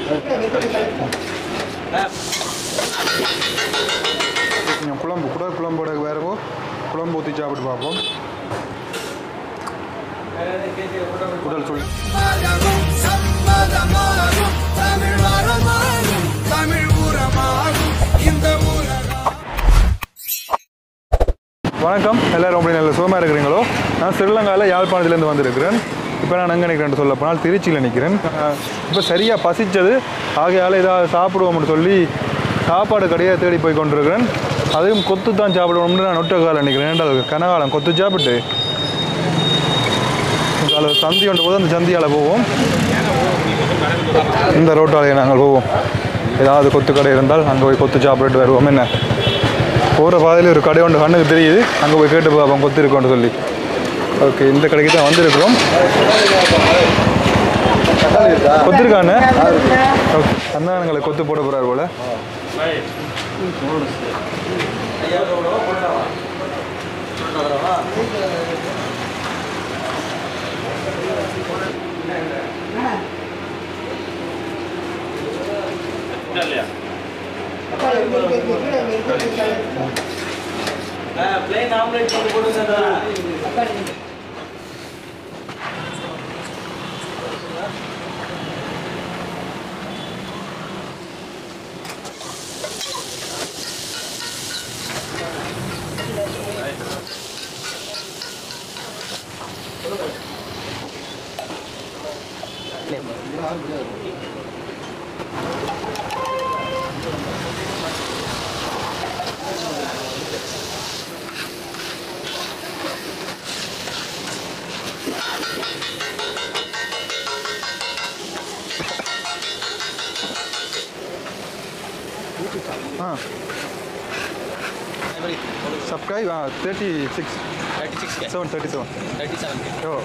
கொஞ்சம் குழம்பு குடல் குழம்போட வேறவோ குழம்பு ஊற்றி சாப்பிட்டு பார்ப்போம் குடல் சொல்லி மதமும் சம்மதமாகும் தமிழ் வரமாகும் தமிழ் உரமாகும் இந்த உலகம் வணக்கம் எல்லாரும் அப்படி நல்ல சுகமாக இருக்கிறீங்களோ நான் ஸ்ரீலங்காவில் யாழ்ப்பாணத்துலேருந்து வந்திருக்கிறேன் இப்போ நான் எங்கே நிற்கிறேன்னு சொல்ல போனால் திருச்சியில் நிற்கிறேன் இப்போ சரியாக பசிச்சது ஆகையால் ஏதாவது சாப்பிடுவோம்னு சொல்லி சாப்பாடு கடையாக தேடி போய் கொண்டிருக்கிறேன் அதையும் கொத்து தான் சாப்பிடுவோம்னு நான் நொட்ட காலம் நிற்கிறேன் ரெண்டாவது கனகாலம் கொத்து சாப்பிட்டு அதில் சந்தி ஒன்று போது அந்த சந்தியால் போவோம் இந்த ரோட்டாலேயே நாங்கள் போவோம் ஏதாவது கொத்து கடை இருந்தால் அங்கே போய் கொத்து சாப்பிட்டுட்டு வருவோம் என்ன போகிற பாதையில் ஒரு கடை ஒன்று கண்ணுக்கு தெரியுது அங்கே போய் கேட்டு பார்ப்போம் கொத்து இருக்கோன்னு சொல்லி ஓகே இந்த கடைக்கு தான் வந்திருக்கிறோம் கொத்து இருக்காண்ணே ஓகே அண்ணா எங்களை கொத்து போட போகிறார் போல ಪ್ಲೇನ್ ಆಮ್ಲೆಟ್ ಕೊಡು ಸರ್ ஆ subscribe thirty six thirty six seven thirty seven thirty seven ஓ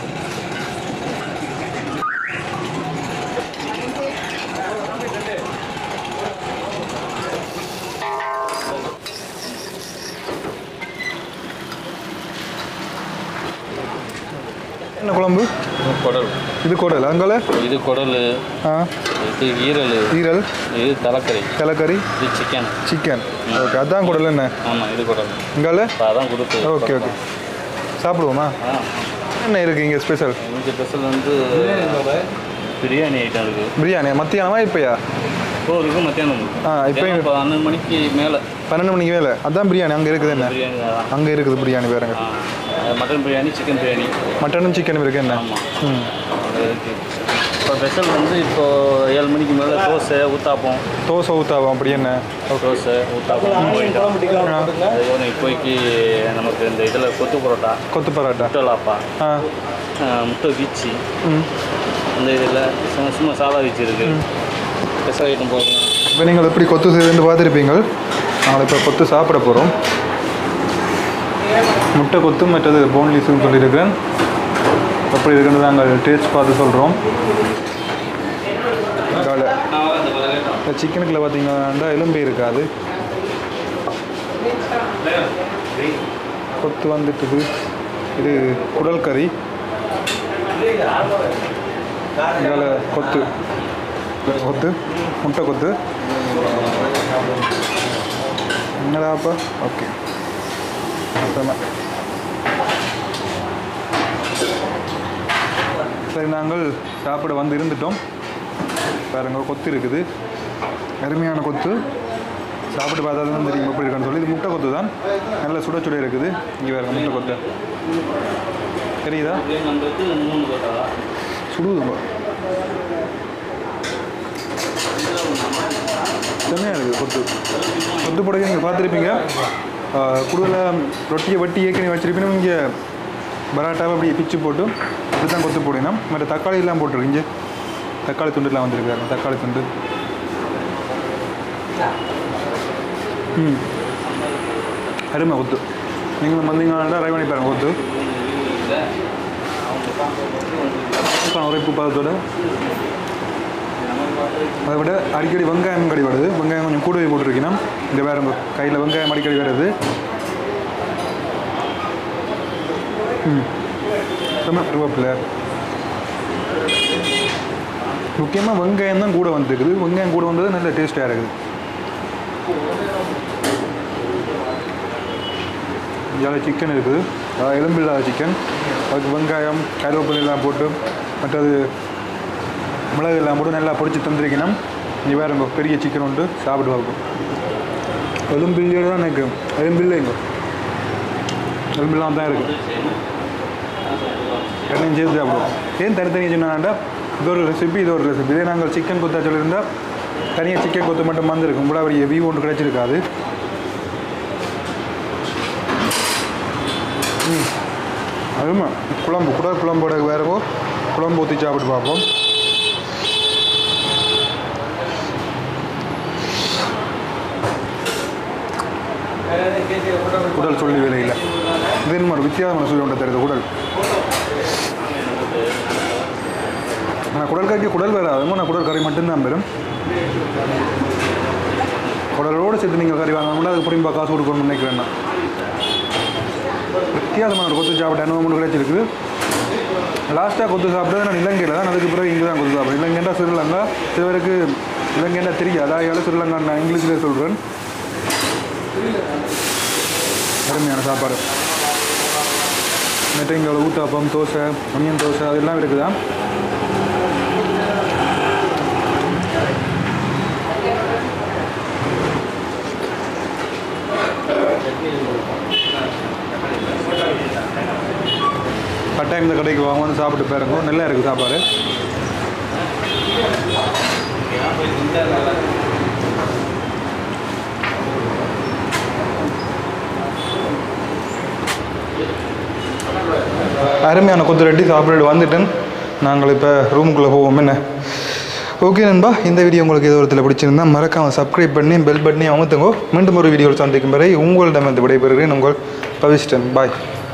என்ன குழம்பு குடல் இது குடல் அங்கால இது குடல் ஆ இது ஈரல் ஈரல் இது தலைக்கறி தலைக்கறி இது சிக்கன் சிக்கன் ஓகே அதான் குடல் என்ன ஆமாம் இது குடல் இங்கால இப்போ அதான் கொடுத்து ஓகே ஓகே சாப்பிடுவோமா ஆ என்ன இருக்குது இங்கே ஸ்பெஷல் இந்த ஸ்பெஷல் வந்து பிரியாணி ஐட்டம் இருக்குது பிரியாணி மத்தியானமா இப்போயா இப்போ இருக்குது மத்தியானம் ஆ, இப்பயும் இப்போ பன்னெண்டு மணிக்கு மேலே பன்னெண்டு மணிக்கு மேலே அதான் பிரியாணி அங்கே இருக்குது என்ன பிரியாணி தான் அங்கே இருக்குது பிரியாணி வேறுங்க ஆ, மட்டன் பிரியாணி சிக்கன் பிரியாணி மட்டனும் சிக்கனும் இருக்கு என்ன ஆமாம் ம் அது இருக்குது இப்போ ஸ்பெஷல் வந்து இப்போ ஏழு மணிக்கு மேலே தோசை ஊத்தாப்பம் தோசை ஊத்தாவும் அப்படி என்ன தோசை ஊத்தாப்பம் போயிட்டோம் அதுக்கப்புறம் இப்போதைக்கு நமக்கு இந்த இதில் கொத்து பரோட்டா கொத்து பரோட்டா முட்டை லாப்பா ஆ ஆ, முட்டை வீச்சு ம் இந்த இதில் சும்மா சும்மா சாதா வீச்சு இருக்குது ஸ்பெஷல் ஐட்டம் போகலாம் இப்போ நீங்கள் எப்படி கொத்து செய்து பார்த்துருப்பீங்க நாங்கள் இப்போ கொத்து சாப்பிட போகிறோம் முட்டை கொத்து மற்றது போன்லீஸ்னு சொல்லியிருக்கேன் எப்படி இருக்குன்னு நாங்கள் டேஸ்ட் பார்த்து சொல்கிறோம் இந்த சிக்கனுக்குள்ள பார்த்தீங்கன்னா எலும்பே இருக்காது கொத்து வந்துட்டுது இது குடல் கறி இதால் கொத்து கொத்து முட்டை கொத்து என்னடாப்பா ஓகே அப்புறமா சரி நாங்கள் சாப்பிட வந்து இருந்துட்டோம் பாருங்க கொத்து இருக்குது அருமையான கொத்து சாப்பிட்டு பார்த்தா தான் தெரியும் எப்படி இருக்குன்னு சொல்லி இது முட்டை கொத்து தான் நல்ல சுட சுட இருக்குது இங்கே பாருங்க முட்டை கொத்து தெரியுதா நம்மளுக்கு மூணு பரோட்டா சுடுதுங்க செம்மையாக இருக்குது கொத்து கொத்து புடவை நீங்கள் பார்த்துருப்பீங்க குடுவில் ரொட்டியை வெட்டி ஏற்கனவே வச்சிருப்பீங்க இங்கே பராட்டாவை அப்படியே பிச்சு போட்டு இப்படி தான் கொத்து போடணும் மற்ற தக்காளி எல்லாம் போட்டிருக்கு இங்கே தக்காளி துண்டுலாம் வந்திருக்காரு தக்காளி துண்டு ம் அருமை கொத்து நீங்களும் வந்தீங்கன்னா ட்ரை பண்ணி பாருங்க கொத்து உரைப்பு பதத்தோட அதை விட அடிக்கடி வெங்காயம் கடி வருது வெங்காயம் கொஞ்சம் கூடவே போட்டிருக்கீங்கன்னா இந்த வேற உங்கள் கையில் வெங்காயம் அடிக்கடி வருது ம் ரொம்ப கருவேப்பிலை முக்கியமாக வெங்காயம் தான் கூட வந்துருக்குது வெங்காயம் கூட வந்தது நல்ல டேஸ்ட்டாக இருக்குது இதில் சிக்கன் இருக்குது அதாவது எலும்பில்லாத சிக்கன் அதுக்கு வெங்காயம் கருவேப்பிலை எல்லாம் போட்டு மற்றது மிளகு எல்லாம் போட்டு நல்லா பொரிச்சு தந்திருக்கணும் நீ வேறு இங்கே பெரிய சிக்கன் உண்டு சாப்பிட்டு பார்ப்போம் எலும்பில்லையோட தான் எனக்கு எலும்பில்லைங்க எலும்பில்லாம் தான் இருக்குது ரெண்டையும் சேர்த்து சாப்பிடுவோம் ஏன் தனித்தனியாக சொன்னாண்டா இது ஒரு ரெசிபி இது ஒரு ரெசிபி இதே நாங்கள் சிக்கன் கொத்தா சொல்லியிருந்தால் தனியாக சிக்கன் கொத்து மட்டும் வந்திருக்கும் கூட பெரிய வியூ ஒன்று கிடச்சிருக்காது ம் அதுமா குழம்பு கூட குழம்போட வேறவோ குழம்பு ஊற்றி சாப்பிட்டு பார்ப்போம் குடல் சொல்லி வேலையில் இது என்ன ஒரு வித்தியாசமான சொல்லி ஒன்று தருது குடல் ஆனால் குடல் கறிக்கு குடல் வராதுமோ நான் குடல் கறி மட்டும்தான் பெறும் குடலோடு சேர்த்து நீங்கள் கறி வாங்கணும்னா அதுக்கு புரியும்பா காசு கொடுக்கணும்னு நினைக்கிறேன் நான் வித்தியாசமான ஒரு கொத்து சாப்பிட்ட அனுபவம் ஒன்று கிடைச்சிருக்குது லாஸ்ட்டாக கொத்து சாப்பிட்டது நான் இலங்கையில் தான் அதுக்கு பிறகு இங்கே தான் கொத்து சாப்பிட்றேன் இலங்கைண்டா ஸ்ரீலங்கா சிலருக்கு இலங்கைண்டா தெரியாது அதாவது ஸ்ரீலங்கா நான் இங்கிலீஷில் சொல்கிறேன் அருமையான சாப்பாடு மற்ற இங்கே ஊத்தாப்பம் தோசை ஒனியன் தோசை அதெல்லாம் இருக்குதா கட்டாயம் இந்த கடைக்கு வாங்க வந்து சாப்பிட்டு பாருங்க நல்லா இருக்குது சாப்பாடு அருமையான கொத்து ரெட்டி சாப்பிட்டு வந்துட்டேன் நாங்கள் இப்போ ரூமுக்குள்ளே போவோம் என்ன ஓகே நண்பா இந்த வீடியோ உங்களுக்கு ஏதோ ஒருத்தில் பிடிச்சிருந்தா மறக்காமல் சப்ஸ்கிரைப் பண்ணி பெல் பட்டனையும் அமுத்துங்க மீண்டும் ஒரு வீடியோ சந்திக்கும் வரை உங்களிடம் வந்து விடைபெறுகிறேன் உங்கள் பவிஷ்டன் பாய்